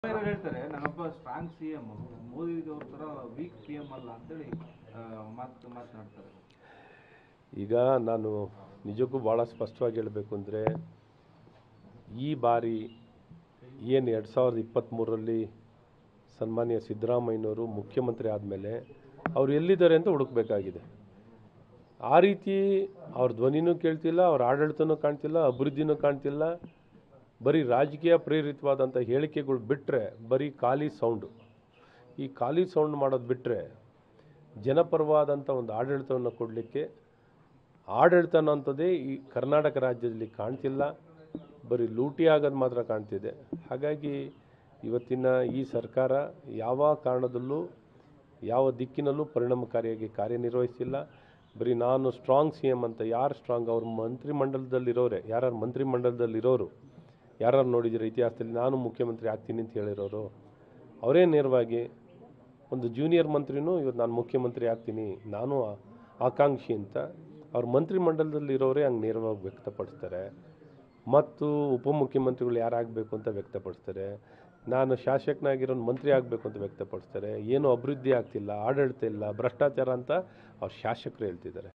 ಇರೋರು ಹೇಳ್ತಾರೆ ನಾನೊಬ್ಬ ಸ್ಟ್ರಾಂಗ್ ಸಿ ಎಂ ಮೋದಿ ಅವ್ರ ತರ ವೀಕ್ ಸಿ ಎಂ ಅಲ್ಲ ಅಂತೇಳಿ ಆ, ಮಾತು ಮಾತನಾಡ್ತಾರೆ ಈಗ ನಾನು ನಿಜಕ್ಕೂ ಭಾಳ ಸ್ಪಷ್ಟವಾಗಿ ಹೇಳಬೇಕು ಅಂದರೆ ಈ ಬಾರಿ ಏನು ಎರಡು ಸಾವಿರದ ಇಪ್ಪತ್ತ್ಮೂರರಲ್ಲಿ ಸನ್ಮಾನ್ಯ ಸಿದ್ದರಾಮಯ್ಯನವರು ಮುಖ್ಯಮಂತ್ರಿ ಆದಮೇಲೆ ಅವ್ರು ಎಲ್ಲಿದ್ದಾರೆ ಅಂತ ಹುಡುಕ್ಬೇಕಾಗಿದೆ ಆ ರೀತಿ ಅವ್ರ ಧ್ವನಿನೂ ಕೇಳ್ತಿಲ್ಲ ಅವ್ರ ಆಡಳಿತನೂ ಕಾಣ್ತಿಲ್ಲ ಅಭಿವೃದ್ಧಿನೂ ಕಾಣ್ತಿಲ್ಲ ಬರೀ ರಾಜಕೀಯ ಪ್ರೇರಿತವಾದಂಥ ಹೇಳಿಕೆಗಳು ಬಿಟ್ಟರೆ ಬರೀ ಖಾಲಿ ಸೌಂಡು ಈ ಖಾಲಿ ಸೌಂಡ್ ಮಾಡೋದು ಬಿಟ್ಟರೆ ಜನಪರವಾದಂಥ ಒಂದು ಆಡಳಿತವನ್ನು ಕೊಡಲಿಕ್ಕೆ ಆಡಳಿತ ಅನ್ನೋಂಥದ್ದೇ ಈ ಕರ್ನಾಟಕ ರಾಜ್ಯದಲ್ಲಿ ಕಾಣ್ತಿಲ್ಲ ಬರೀ ಲೂಟಿ ಆಗೋದು ಮಾತ್ರ ಕಾಣ್ತಿದೆ ಹಾಗಾಗಿ ಇವತ್ತಿನ ಈ ಸರ್ಕಾರ ಯಾವ ಕಾರಣದಲ್ಲೂ ಯಾವ ದಿಕ್ಕಿನಲ್ಲೂ ಪರಿಣಾಮಕಾರಿಯಾಗಿ ಕಾರ್ಯನಿರ್ವಹಿಸಿಲ್ಲ ಬರೀ ನಾನು ಸ್ಟ್ರಾಂಗ್ ಸಿ ಎಮ್ ಅಂತ ಯಾರು ಸ್ಟ್ರಾಂಗ್ ಅವ್ರ ಮಂತ್ರಿಮಂಡಲದಲ್ಲಿರೋರೆ ಯಾರ್ಯಾರು ಮಂತ್ರಿಮಂಡಲದಲ್ಲಿರೋರು ಯಾರು ನೋಡಿದಿರ ಇತಿಹಾಸದಲ್ಲಿ ನಾನು ಮುಖ್ಯಮಂತ್ರಿ ಆಗ್ತೀನಿ ಅಂತ ಹೇಳಿರೋರು ಅವರೇ ನೇರವಾಗಿ ಒಂದು ಜೂನಿಯರ್ ಮಂತ್ರಿನೂ ಇವತ್ತು ನಾನು ಮುಖ್ಯಮಂತ್ರಿ ಆಗ್ತೀನಿ ನಾನು ಆ- ಆಕಾಂಕ್ಷಿ ಅಂತ ಅವ್ರ ಮಂತ್ರಿಮಂಡಲದಲ್ಲಿರೋರೇ ಹಂಗೆ ನೇರವಾಗಿ ವ್ಯಕ್ತಪಡಿಸ್ತಾರೆ ಮತ್ತು ಉಪಮುಖ್ಯಮಂತ್ರಿಗಳು ಯಾರಾಗಬೇಕು ಅಂತ ವ್ಯಕ್ತಪಡಿಸ್ತಾರೆ ನಾನು ಶಾಸಕನಾಗಿರೋ ಮಂತ್ರಿ ಆಗಬೇಕು ಅಂತ ವ್ಯಕ್ತಪಡಿಸ್ತಾರೆ ಏನು ಅಭಿವೃದ್ಧಿ ಆಗ್ತಿಲ್ಲ ಆಡಳಿತ ಇಲ್ಲ ಭ್ರಷ್ಟಾಚಾರ ಅಂತ ಅವ್ರ ಶಾಸಕರು ಹೇಳ್ತಿದ್ದಾರೆ